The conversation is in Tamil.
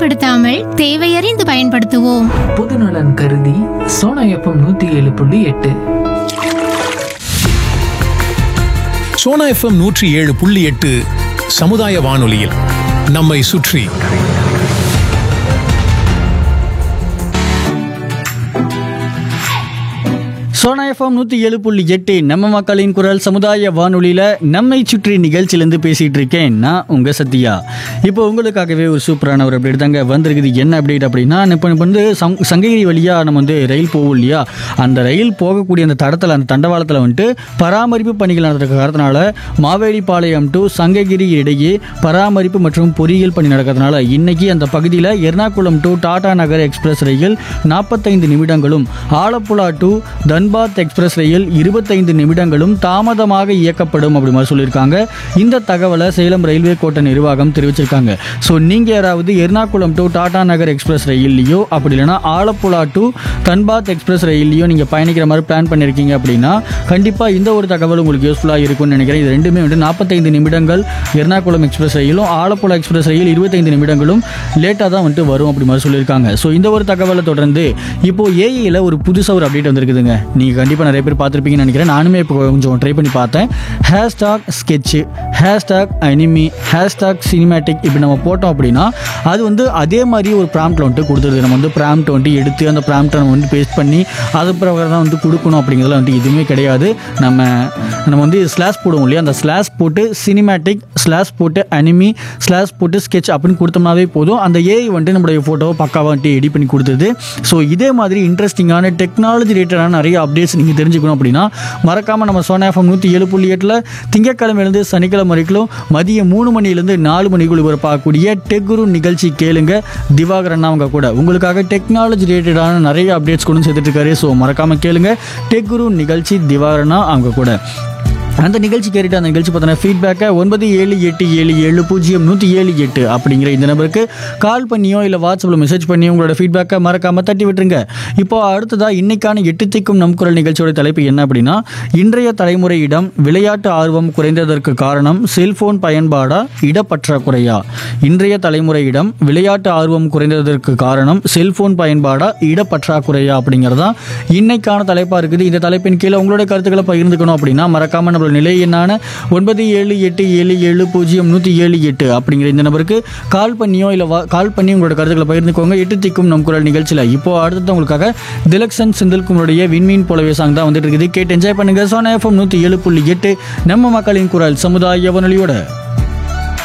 மிதப்படுத்தாமல் தேவையறிந்து பயன்படுத்துவோம் பொதுநலன் கருதி சோனா எஃப்எம் நூத்தி ஏழு புள்ளி எட்டு சோனா எஃப்எம் நூற்றி ஏழு புள்ளி எட்டு சமுதாய வானொலியில் நம்மை சுற்றி சோனா எஃப்எம் நூற்றி ஏழு புள்ளி எட்டு நம்ம மக்களின் குரல் சமுதாய வானொலியில் நம்மை சுற்றி நிகழ்ச்சியிலேருந்து பேசிகிட்டு இருக்கேன் நான் உங்கள் சத்யா இப்போ உங்களுக்காகவே ஒரு சூப்பரான ஒரு அப்டேட் தாங்க வந்திருக்குது என்ன அப்டேட் அப்படின்னா இப்போ இப்போ வந்து சங் சங்ககிரி வழியாக நம்ம வந்து ரயில் போகும் இல்லையா அந்த ரயில் போகக்கூடிய அந்த தடத்தில் அந்த தண்டவாளத்தில் வந்துட்டு பராமரிப்பு பணிகள் நடந்திருக்க காரணத்தினால மாவேலிப்பாளையம் டு சங்ககிரி இடையே பராமரிப்பு மற்றும் பொறியியல் பணி நடக்கிறதுனால இன்னைக்கு அந்த பகுதியில் எர்ணாகுளம் டு டாடா நகர் எக்ஸ்பிரஸ் ரயில் நாற்பத்தைந்து நிமிடங்களும் ஆலப்புழா டு தன்பாத் எக்ஸ்பிரஸ் ரயில் இருபத்தைந்து நிமிடங்களும் தாமதமாக இயக்கப்படும் அப்படி மாதிரி சொல்லியிருக்காங்க இந்த தகவலை சேலம் ரயில்வே கோட்ட நிர்வாகம் தெரிவிச்சிருக்காங்க ஸோ நீங்கள் யாராவது எர்ணாகுளம் டு டாடா நகர் எக்ஸ்பிரஸ் ரயில்லையோ அப்படி இல்லைன்னா ஆலப்புழா டு தன்பாத் எக்ஸ்பிரஸ் ரயில்லையோ நீங்கள் பயணிக்கிற மாதிரி பிளான் பண்ணியிருக்கீங்க அப்படின்னா கண்டிப்பாக இந்த ஒரு தகவல் உங்களுக்கு யூஸ்ஃபுல்லாக இருக்கும்னு நினைக்கிறேன் இது ரெண்டுமே வந்து நாற்பத்தைந்து நிமிடங்கள் எர்ணாகுளம் எக்ஸ்பிரஸ் ரயிலும் ஆலப்புழா எக்ஸ்பிரஸ் ரயில் இருபத்தைந்து நிமிடங்களும் லேட்டாக தான் வந்துட்டு வரும் அப்படி மாதிரி சொல்லியிருக்காங்க ஸோ இந்த ஒரு தகவலை தொடர்ந்து இப்போ ஏஐயில் ஒரு புதுசாக ஒரு அப்டேட் வந்திருக்குதுங்க நீங்கள் கண்டிப்பாக நிறைய பேர் பார்த்துருப்பீங்கன்னு நினைக்கிறேன் நானுமே இப்போ கொஞ்சம் ட்ரை பண்ணி பார்த்தேன் hashtag sketch hashtag anime hashtag cinematic இப்படி நம்ம போட்டோம் அப்படின்னா அது வந்து அதே மாதிரி ஒரு ப்ராம்ப்ட் வந்துட்டு கொடுத்துருது நம்ம வந்து ப்ராம்ப்ட் வந்துட்டு எடுத்து அந்த ப்ராம்ப்டை நம்ம வந்து பேஸ்ட் பண்ணி அது பிரகாரம் தான் வந்து கொடுக்கணும் அப்படிங்கிறதுல வந்துட்டு எதுவுமே கிடையாது நம்ம நம்ம வந்து ஸ்லாஷ் போடுவோம் இல்லையா அந்த ஸ்லாஷ் போட்டு சினிமேட்டிக் ஸ்லாஷ் போட்டு அனிமி ஸ்லாஷ் போட்டு ஸ்கெட்ச் அப்படின்னு கொடுத்தோம்னாவே போதும் அந்த ஏஐ வந்துட்டு நம்மளுடைய ஃபோட்டோவை பக்காவாக வந்துட்டு எடிட் பண்ணி கொடுத்துது ஸோ இதே மாதிரி இன்ட்ரெஸ்டிங்கான டெக்னாலஜி ரிலேட்டடான நிறைய அப்டேட்ஸ் நீங்கள் தெரிஞ்சுக்கணும் அப்படின்னா மறக்காமல் நம்ம சோனா எஃப்எம் நூற்றி ஏழு புள்ளி எட்டில் திங்கக்கிழமையிலேருந்து சனிக்கிழமை வரைக்கும் மதியம் மூணு மணிலேருந்து நாலு மணிக்குள் ஒளிபரப்பாகக்கூடிய டெக்குரு நிகழ்ச்சி கேளுங்க திவாகரன் அவங்க கூட உங்களுக்காக டெக்னாலஜி ரிலேட்டடான நிறைய அப்டேட்ஸ் கொண்டு வந்து சேர்த்துட்டு இருக்காரு ஸோ மறக்காமல் கேளுங்க டெக்குரு நிகழ்ச்சி திவாகரனா அவங்க கூட அந்த நிகழ்ச்சி கேட்டுட்டு அந்த நிகழ்ச்சி பார்த்தோன்னா ஃபீட்பேக்கை ஒன்பது ஏழு எட்டு ஏழு ஏழு பூஜ்ஜியம் நூற்றி ஏழு எட்டு அப்படிங்கிற இந்த நம்பருக்கு கால் பண்ணியோ இல்லை வாட்ஸ்அப்பில் மெசேஜ் பண்ணியோ உங்களோட ஃபீட்பேக்கை மறக்காமல் தட்டி விட்டுருங்க இப்போ அடுத்ததாக இன்னைக்கான எட்டு திக்கும் நம் குரல் நிகழ்ச்சியோட தலைப்பு என்ன அப்படின்னா இன்றைய தலைமுறையிடம் விளையாட்டு ஆர்வம் குறைந்ததற்கு காரணம் செல்போன் பயன்பாடா இடப்பற்றாக்குறையா இன்றைய தலைமுறையிடம் விளையாட்டு ஆர்வம் குறைந்ததற்கு காரணம் செல்போன் பயன்பாடா இடப்பற்றாக்குறையா அப்படிங்கிறதா இன்னைக்கான தலைப்பாக இருக்குது இந்த தலைப்பின் கீழே உங்களுடைய கருத்துக்களை பகிர்ந்துக்கணும் அப்படின்னா மறக்காம நம்மளோட நிலை எண்ணான ஒன்பது ஏழு எட்டு ஏழு ஏழு பூஜ்ஜியம் நூற்றி ஏழு எட்டு அப்படிங்கிற இந்த நம்பருக்கு கால் பண்ணியோ இல்லை வா கால் பண்ணி உங்களோட கருத்துக்களை பகிர்ந்துக்கோங்க எட்டு திக்கும் நம் குரல் நிகழ்ச்சியில் இப்போ அடுத்தது உங்களுக்காக திலக்ஷன் செந்தில்குமருடைய விண்மீன் போலவே சாங் தான் வந்துட்டு இருக்குது கேட்டு என்ஜாய் பண்ணுங்க சோனா எஃப்எம் நூற்றி ஏழு புள்ளி எட்டு நம்ம மக்களின் குரல் சமுதாய வானொலியோட